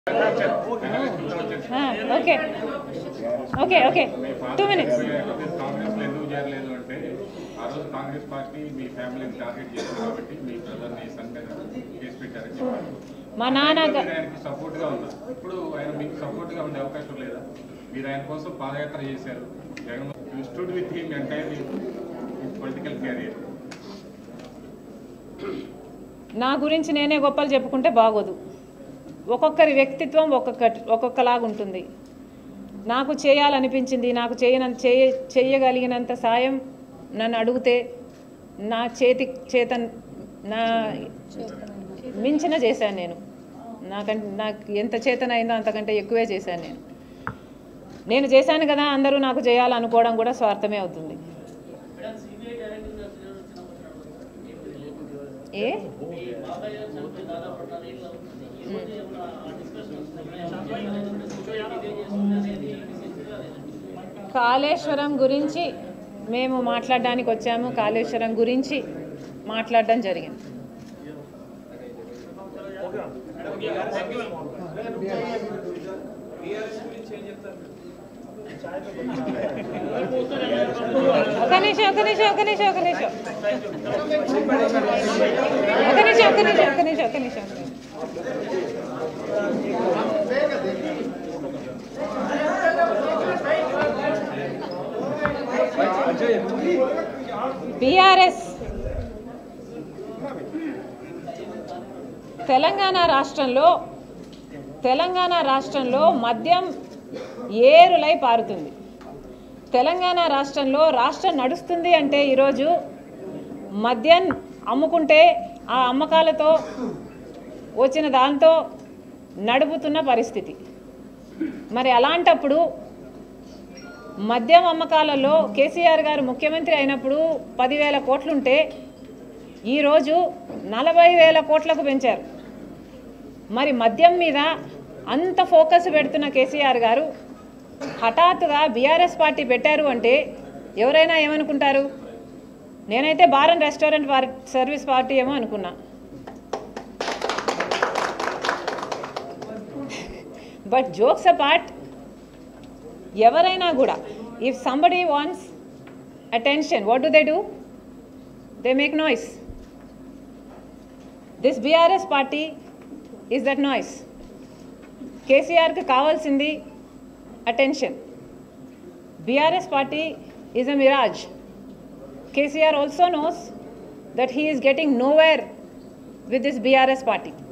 Okay okay okay two minutes Congress లో ఎందుకు చేరలేదు అంటే ఆ రోజు కాంగ్రెస్ పార్టీ మీ ఫ్యామిలీని టార్గెట్ చేసింది కాబట్టి మీ బ్రదర్ ని సన్ మీద కేసు పెట్టారని చెప్పారు మా నాన్న మీరు ఆయనకి సపోర్ట్ గా ఉన్నారు ఇప్పుడు ఆయన మీకు సపోర్ట్ గా ఉండే అవకాశం లేదా మీరు ఆయన కోసం పాదయాత్ర చేశారు Jaganmohan you stood with him entirely political career నా గురించి నేనే గొప్పలు చెప్పుకుంటే బాగోదు ఒక్కొక్కరి వ్యక్తిత్వం ఒక్కొక్క ఒక్కొక్కలాగా ఉంటుంది నాకు చేయాలనిపించింది నాకు చేయన చేయ చేయగలిగినంత సాయం నన్ను అడిగితే నా చేతి చేత నా మించిన చేశాను నేను నాకంటే నాకు ఎంత చేతనైందో అంతకంటే ఎక్కువే చేశాను నేను నేను చేశాను కదా అందరూ నాకు చేయాలనుకోవడం కూడా స్వార్థమే అవుతుంది ఏ కాళేశ్వరం గురించి మేము మాట్లాడడానికి వచ్చాము కాళేశ్వరం గురించి మాట్లాడడం జరిగింది ఒక నిమిషం ఒక నిమిషం ఒక నిమిషం ఒక నిమిషం ఒక నిమిషం ఒక నిమిషం ఒక నిమిషం ఒక నిమిషం బీఆర్ఎస్ తెలంగాణ రాష్ట్రంలో తెలంగాణ రాష్ట్రంలో మద్యం ఏరులై పారుతుంది తెలంగాణ రాష్ట్రంలో రాష్ట్రం నడుస్తుంది అంటే ఈరోజు మద్యం అమ్ముకుంటే ఆ అమ్మకాలతో వచ్చిన దాంతో నడుపుతున్న పరిస్థితి మరి అలాంటప్పుడు మద్యం అమ్మకాలలో కేసీఆర్ గారు ముఖ్యమంత్రి అయినప్పుడు పదివేల కోట్లుంటే ఈరోజు నలభై వేల కోట్లకు పెంచారు మరి మద్యం మీద అంత ఫోకస్ పెడుతున్న కేసీఆర్ గారు హఠాత్తుగా బీఆర్ఎస్ పార్టీ పెట్టారు అంటే ఎవరైనా ఏమనుకుంటారు నేనైతే bar and restaurant bar service party ఏమో అనుకున్నా బట్ జోక్స్ అపార్ట్ ఎవరైనా కూడా if somebody wants attention what do they do they make noise this BRS party is that noise కేసీఆర్కి కావాల్సింది attention BRS party is a mirage KCR also knows that he is getting nowhere with this BRS party.